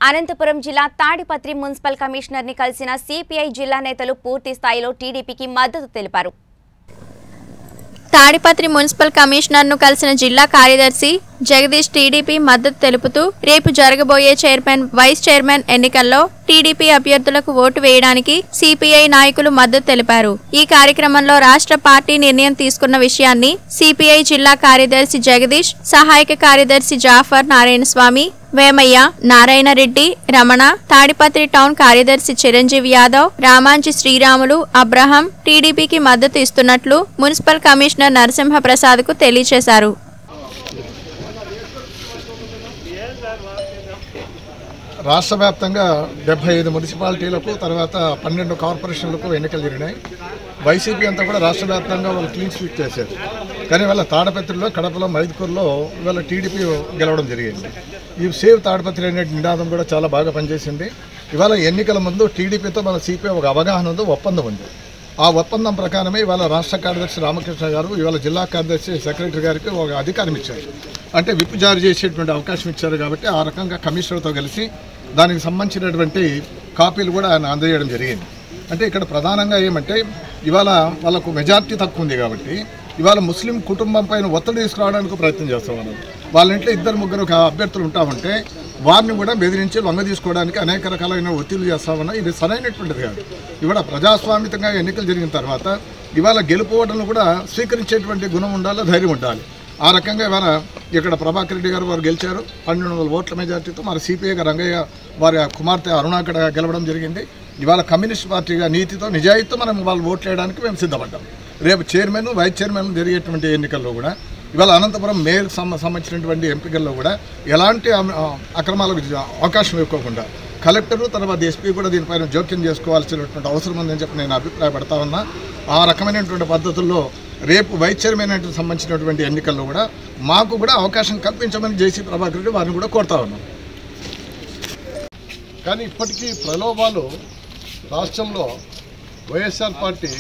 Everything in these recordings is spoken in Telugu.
అనంతపురం జిల్లా తాడిపత్రి మున్సిపల్ కమిషనర్ ని కలిసిన సిపిఐ జిల్లా నేతలు పూర్తి స్థాయిలో టీడీపీకి మద్దతు తెలిపారు తాడిపత్రి మున్సిపల్ కమిషనర్ను కలిసిన జిల్లా కార్యదర్శి జగదీష్ టీడీపీ మద్దతు తెలుపుతూ రేపు జరగబోయే చైర్మన్ వైస్ చైర్మన్ ఎన్నికల్లో టీడీపీ అభ్యర్థులకు ఓటు వేయడానికి సిపిఐ నాయకులు మద్దతు తెలిపారు ఈ కార్యక్రమంలో రాష్ట్ర పార్టీ నిర్ణయం తీసుకున్న విషయాన్ని సిపిఐ జిల్లా కార్యదర్శి జగదీష్ సహాయక కార్యదర్శి జాఫర్ నారాయణస్వామి వేమయ్య నారాయణ రెడ్డి రమణ తాడిపత్రి టౌన్ కార్యదర్శి చిరంజీవి యాదవ్ రామాంజి శ్రీరాములు అబ్రహం టీడీపీకి మద్దతు ఇస్తున్నట్లు మున్సిపల్ కమిషనర్ నరసింహ ప్రసాద్ కు తెలియజేశారు రాష్ట్ర వ్యాప్తంగా డెబ్బై ఐదు మున్సిపాలిటీలకు తర్వాత పన్నెండు కార్పొరేషన్లకు ఎన్నికలు జరిగినాయి వైసీపీ అంతా కూడా రాష్ట్ర వ్యాప్తంగా వాళ్ళు క్లీన్ స్వీప్ చేశారు కానీ వాళ్ళ తాడపత్రిలో కడపలో మైదుకూరులో ఇవాళ టీడీపీ గెలవడం జరిగింది ఈ సేవ్ తాడపత్రి అనే నినాదం కూడా చాలా బాగా పనిచేసింది ఇవాళ ఎన్నికల ముందు టీడీపీతో మన సిపిఐ ఒక అవగాహన ఉంది ఒప్పందం ఉంది ఆ ఒప్పందం ప్రకారమే ఇవాళ రాష్ట్ర కార్యదర్శి రామకృష్ణ గారు ఇవాళ జిల్లా కార్యదర్శి సెక్రటరీ గారికి ఒక అధికారం ఇచ్చారు అంటే విప్ జారీ చేసేటువంటి అవకాశం ఇచ్చారు కాబట్టి ఆ రకంగా కమిషనర్తో కలిసి దానికి సంబంధించినటువంటి కాపీలు కూడా ఆయన అందజేయడం జరిగింది అంటే ఇక్కడ ప్రధానంగా ఏమంటే ఇవాళ వాళ్ళకు మెజార్టీ తక్కువ ఉంది కాబట్టి ఇవాళ ముస్లిం కుటుంబం పైన ఒత్తిడి తీసుకురావడానికి ప్రయత్నం చేస్తూ ఉన్నారు వాళ్ళ ఇంట్లో ఇద్దరు ముగ్గురు ఒక అభ్యర్థులు ఉంటా ఉంటే వారిని కూడా బెదిరించి లొంగ తీసుకోవడానికి అనేక రకాలైన ఒత్తిళ్లు చేస్తా ఉన్నా ఇది సరైనటువంటిది కాదు ఇవాళ ప్రజాస్వామికంగా ఎన్నికలు జరిగిన తర్వాత ఇవాళ గెలుపోవడం కూడా స్వీకరించేటువంటి గుణం ఉండాలి ధైర్యం ఉండాలి ఆ రకంగా ఇవాళ ఇక్కడ ప్రభాకర్ రెడ్డి గారు వారు గెలిచారు పన్నెండు వందల ఓట్ల మెజార్టీతో మరి సిపిఐగా రంగయ్య వారి కుమార్తె అరుణాకడ గెలవడం జరిగింది ఇవాళ కమ్యూనిస్ట్ పార్టీగా నీతితో నిజాయితీతో మనం వాళ్ళు ఓట్లు వేయడానికి మేము సిద్ధపడ్డాం రేపు చైర్మన్ వైస్ చైర్మన్ జరిగేటువంటి ఎన్నికల్లో కూడా ఇవాళ అనంతపురం మేయర్కి సంబ సంబంధించినటువంటి ఎంపికల్లో కూడా ఎలాంటి అమ- ఆ, అక్రమాలకు జ- అవకాశం ఇవ్వకుండా కలెక్టరు తర్వాత ఎస్పీ కూడా దీనిపైన జోక్యం చేసుకోవాల్సినటువంటి అవసరం ఉందని చెప్పి నేను అభిప్రాయపడతా ఉన్నా ఆ రకమైనటువంటి పద్ధతుల్లో రేపు వైస్ చైర్మన్ అంటే సంబంధించినటువంటి ఎన్నికల్లో కూడా మాకు కూడా అవకాశం కల్పించమని జేసీ ప్రభాకర్ రెడ్డి వారిని కూడా కోరుతా ఉన్నాం కానీ ఇప్పటికీ ప్రలోభాలు రాష్ట్రంలో వైఎస్ఆర్ పార్టీ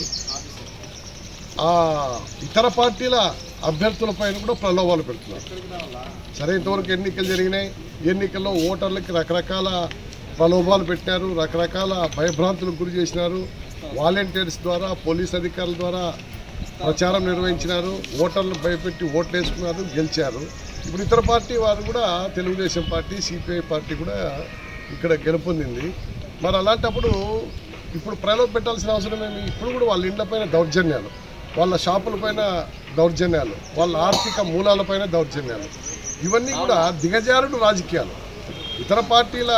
ఆ ఇతర పార్టీల అభ్యర్థులపైన కూడా ప్రలోభాలు పెడుతున్నారు సరే ఇంతవరకు ఎన్నికలు జరిగినాయి ఎన్నికల్లో ఓటర్లకి రకరకాల ప్రలోభాలు పెట్టారు రకరకాల భయభ్రాంతులకు గురి చేసినారు వాలంటీర్స్ ద్వారా పోలీస్ అధికారుల ద్వారా ప్రచారం నిర్వహించినారు ఓటర్లు భయపెట్టి ఓట్లు వేసుకున్నారు గెలిచారు ఇప్పుడు ఇతర పార్టీ వారు కూడా తెలుగుదేశం పార్టీ సిపిఐ పార్టీ కూడా ఇక్కడ గెలుపొందింది మరి అలాంటప్పుడు ఇప్పుడు ప్రలోభ పెట్టాల్సిన అవసరం ఏమి ఇప్పుడు కూడా వాళ్ళ ఇండ్లపైన దౌర్జన్యాలు వాళ్ళ షాపులపైన దౌర్జన్యాలు వాళ్ళ ఆర్థిక మూలాలపైన దౌర్జన్యాలు ఇవన్నీ కూడా దిగజారుడు రాజకీయాలు ఇతర పార్టీల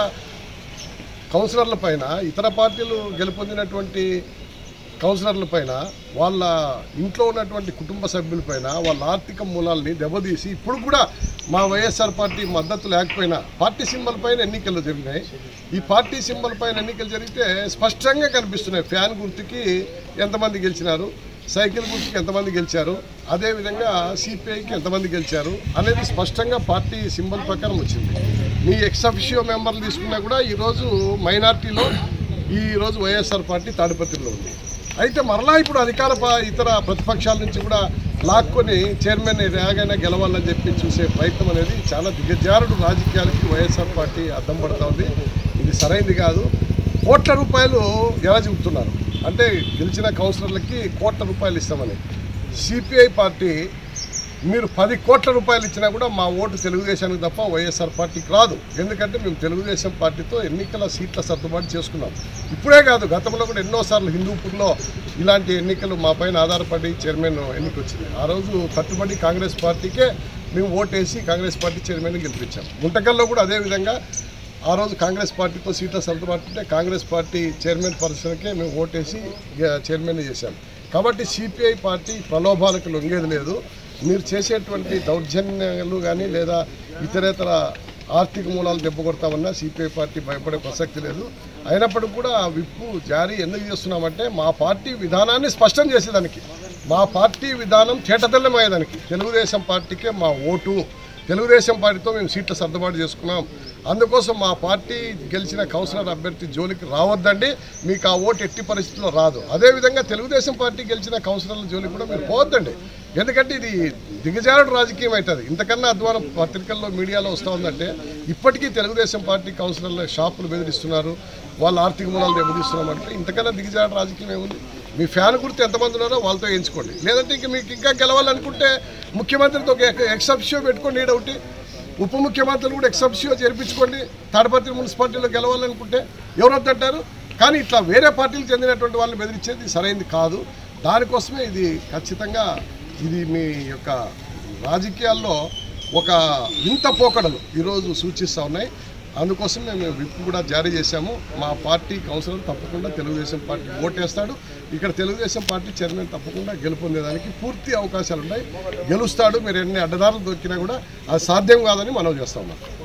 కౌన్సిలర్ల పైన ఇతర పార్టీలు గెలుపొందినటువంటి కౌన్సిలర్ల పైన వాళ్ళ ఇంట్లో ఉన్నటువంటి కుటుంబ సభ్యులపైన వాళ్ళ ఆర్థిక మూలాల్ని దెబ్బతీసి ఇప్పుడు కూడా మా వైఎస్ఆర్ పార్టీ మద్దతు లేకపోయినా పార్టీ సింబల్ పైన ఎన్నికలు జరిగినాయి ఈ పార్టీ సింబల్ పైన ఎన్నికలు జరిగితే స్పష్టంగా కనిపిస్తున్నాయి ఫ్యాన్ గుర్తుకి ఎంతమంది గెలిచినారు సైకిల్ గుర్తుకి ఎంతమంది గెలిచారు అదేవిధంగా సిపిఐకి ఎంతమంది గెలిచారు అనేది స్పష్టంగా పార్టీ సింబల్ ప్రకారం వచ్చింది మీ ఎక్స్ అఫిషియో మెంబర్లు తీసుకున్నా కూడా ఈరోజు మైనార్టీలో ఈరోజు వైఎస్ఆర్ పార్టీ తాడిపత్రిలో ఉంది అయితే మరలా ఇప్పుడు అధికార పా- ఇతర ప్రతిపక్షాల నుంచి కూడా లాక్కొని చైర్మన్ ఎలాగైనా గెలవాలని చెప్పి చూసే ప్రయత్నం అనేది చాలా దిగజారుడు రాజకీయాలకి వైఎస్ఆర్ పార్టీ అడ్డం పడుతూ ఉంది ఇది సరైనది కాదు కోట్ల రూపాయలు ఎలా చెబుతున్నారు అంటే గెలిచిన కౌన్సిలర్లకి కోట్ల రూపాయలు ఇస్తామని సిపిఐ పార్టీ మీరు పది కోట్ల రూపాయలు ఇచ్చినా కూడా మా ఓటు తెలుగుదేశానికి తప్ప వైఎస్ఆర్ పార్టీకి రాదు ఎందుకంటే మేము తెలుగుదేశం పార్టీతో ఎన్నికల సీట్ల సర్దుబాటు చేసుకున్నాం ఇప్పుడే కాదు గతంలో కూడా ఎన్నోసార్లు హిందూపూర్లో ఇలాంటి ఎన్నికలు మా పైన ఆధారపడి చైర్మన్ ఎన్నిక వచ్చింది ఆ రోజు కట్టుబడి కాంగ్రెస్ పార్టీకే మేము ఓటేసి కాంగ్రెస్ పార్టీ చైర్మన్ గెలిపించాం గుంటకల్లో కూడా అదేవిధంగా ఆ రోజు కాంగ్రెస్ పార్టీతో సీట్ల సర్దుబాటు ఉంటే కాంగ్రెస్ పార్టీ చైర్మన్ పర్సన్కే మేము ఓటేసి గె- చైర్మన్ చేశాం కాబట్టి సిపిఐ పార్టీ ప్రలోభాలకు లొంగేది లేదు మీరు చేసేటువంటి దౌర్జన్యాలు కానీ లేదా ఇతరేతర ఆర్థిక మూలాలు దెబ్బ కొడతామన్నా సిపిఐ పార్టీ భయపడే ప్రసక్తి లేదు అయినప్పటికీ కూడా ఆ విప్పు జారీ ఎందుకు చేస్తున్నామంటే మా పార్టీ విధానాన్ని స్పష్టం చేసేదానికి మా పార్టీ విధానం చేటతెల్లమయ్యేదానికి తెలుగుదేశం పార్టీకే మా ఓటు తెలుగుదేశం పార్టీతో మేము సీట్ల సర్దుబాటు చేసుకున్నాం అందుకోసం మా పార్టీ గెలిచిన కౌన్సిలర్ అభ్యర్థి జోలికి రావద్దండి మీకు ఆ ఓటు ఎట్టి పరిస్థితుల్లో రాదు అదేవిధంగా తెలుగుదేశం పార్టీ గెలిచిన కౌన్సిలర్ల జోలికి కూడా మీరు పోవద్దండి ఎందుకంటే ఇది దిగజారుడు రాజకీయం అవుతుంది ఇంతకన్నా అధ్వానం పత్రికల్లో మీడియాలో వస్తూ ఉందంటే ఇప్పటికీ తెలుగుదేశం పార్టీ కౌన్సిలర్ల షాపులు బెదిరిస్తున్నారు వాళ్ళ ఆర్థిక మూలాలు దెబ్బతీస్తున్నామంటే ఇంతకన్నా దిగజారుడు రాజకీయం ఏముంది మీ ఫ్యాన్ గుర్తు ఎంతమంది ఉన్నారో వాళ్ళతో ఎంచుకోండి లేదంటే ఇంక మీకు ఇంకా గెలవాలనుకుంటే ముఖ్యమంత్రితో ఒక ఎక్సెప్షియో పెట్టుకోండి ఈడ ఒకటి ఉప ముఖ్యమంత్రులు కూడా ఎక్సెప్షియో చేర్పించుకోండి తాడపత్రి మున్సిపాలిటీలో గెలవాలనుకుంటే ఎవరు వద్దంటారు కానీ ఇట్లా వేరే పార్టీలకు చెందినటువంటి వాళ్ళని బెదిరించేది సరైనది కాదు దానికోసమే ఇది ఖచ్చితంగా ఇది మీ యొక్క రాజకీయాల్లో ఒక వింత పోకడలు ఈరోజు సూచిస్తూ ఉన్నాయి అందుకోసం మేము విప్ కూడా జారీ చేశాము మా పార్టీ కౌన్సిలర్ తప్పకుండా తెలుగుదేశం పార్టీ ఓటేస్తాడు ఇక్కడ తెలుగుదేశం పార్టీ చైర్మన్ తప్పకుండా గెలుపొందేదానికి పూర్తి అవకాశాలు ఉన్నాయి గెలుస్తాడు మీరు ఎన్ని అడ్డదారులు దొక్కినా కూడా అది సాధ్యం కాదని మనం చేస్తా ఉన్నాం